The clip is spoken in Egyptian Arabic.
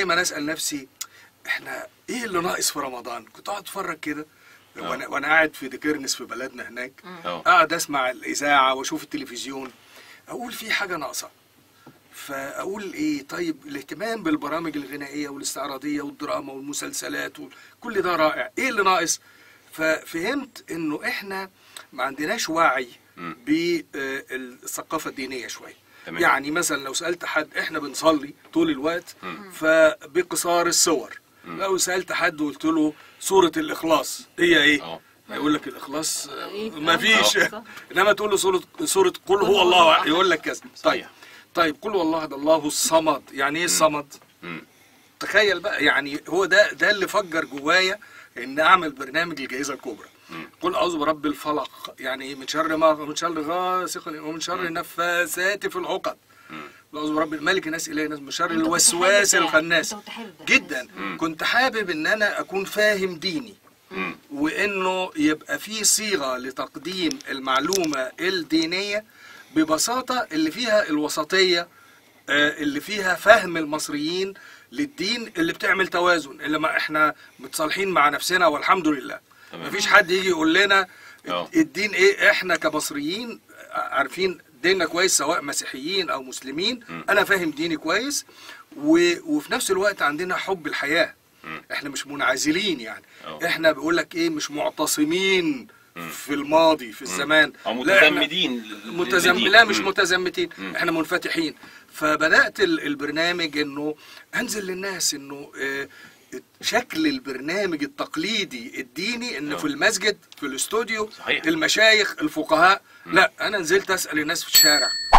دايما اسال نفسي احنا ايه اللي ناقص في رمضان كنت اقعد اتفرج كده وانا وانا قاعد في ديكرنس في بلدنا هناك اه اقعد اسمع الاذاعه واشوف التلفزيون اقول في حاجه ناقصه فاقول ايه طيب الاهتمام بالبرامج الغنائيه والاستعراضيه والدراما والمسلسلات وكل ده رائع ايه اللي ناقص ففهمت انه احنا ما عندناش وعي مم. بالثقافه الدينيه شويه تمام. يعني مثلا لو سالت حد احنا بنصلي طول الوقت فبقصار الصور لو سالت حد وقلت له سوره الاخلاص هي ايه اه يقول لك الاخلاص آه، إيه؟ ما فيش آه. انما تقول له سوره سوره قل هو الله أحد، يقول لك كذا طيب صحيح. طيب قل هو الله أحد، الله الصمد يعني ايه الصمد مم. تخيل بقى يعني هو ده ده اللي فجر جوايا ان اعمل برنامج الجائزه الكبرى قل اعوذ برب الفلق يعني إيه؟ من شر ما من شر غاسق ومن شر النفاثات في العقد قل اعوذ برب ملك الناس اله الناس من شر أنت كنت الوسواس حابب ده. الخناس أنت كنت حابب ده. جدا كنت حابب ان انا اكون فاهم ديني مم. وانه يبقى في صيغه لتقديم المعلومه الدينيه ببساطه اللي فيها الوسطيه آه، اللي فيها فهم المصريين للدين اللي بتعمل توازن اللي ما احنا متصالحين مع نفسنا والحمد لله تمام. مفيش حد يجي يقول لنا اه. الدين ايه احنا كمصريين عارفين ديننا كويس سواء مسيحيين او مسلمين انا فاهم ديني كويس و... وفي نفس الوقت عندنا حب الحياه احنا مش منعزلين يعني اه. احنا بيقول لك ايه مش معتصمين في الماضي في الزمان او لا، إحنا متزمدين لل- متزم للدين. لا مش مم. متزمتين احنا منفتحين فبدات ال- البرنامج انه انزل للناس انه آه، شكل البرنامج التقليدي الديني ان آه. في المسجد في الاستوديو صحيح. المشايخ الفقهاء لا انا نزلت اسال الناس في الشارع